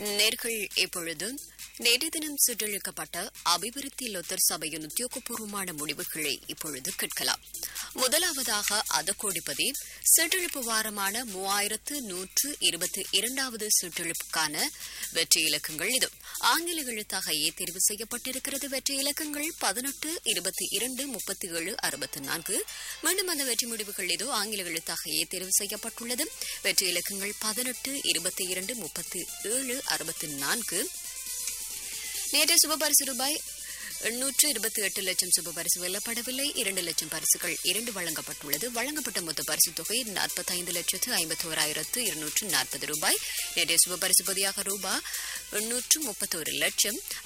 நேர்கள் இப்பொழுது நேற்று தினம் சுற்றளிக்கப்பட்ட அபிவிருத்தி லொத்தர் சபையின் உத்தியோகபூர்வமான முடிவுகளை இப்பொழுது கேட்கலாம் முதலாவதாக அதக்கோடிப்பதி சுற்றெழுப்பு வாரமான மூவாயிரத்து நூற்று இருபத்தி இரண்டாவது சுற்றெழுப்புக்கான வெற்றி இலக்கங்கள் இது ஆங்கில எழுத்தாக ஏ தேர்வு செய்யப்பட்டிருக்கிறது வெற்றி இலக்கங்கள் பதினெட்டு இருபத்தி இரண்டு முப்பத்தி ஏழு அறுபத்தி நான்கு மீண்டும் அந்த வெற்றி முடிவுகள் இதோ ஆங்கில எழுத்தாக ஏ தேர்வு செய்யப்பட்டுள்ளது வெற்றி இலக்கங்கள் பதினெட்டு இருபத்தி இரண்டு முப்பத்தி ஏழு அறுபத்தி நான்கு நேற்று சுபபரிசு ரூபாய் எண்ணூற்று இருபத்தி எட்டு லட்சம் சுப பரிசு வெல்லப்படவில்லை இரண்டு லட்சம் பரிசுகள் இரண்டு வழங்கப்பட்டுள்ளது வழங்கப்பட்ட மொத்த பரிசு தொகை நாற்பத்தைந்து லட்சத்து ஐம்பத்தி ஓராயிரத்து இருநூற்று நாற்பது ரூபாய் நேற்றைய சுப பரிசு பொதியாக ரூபாய் எண்ணூற்று முப்பத்தோரு லட்சம்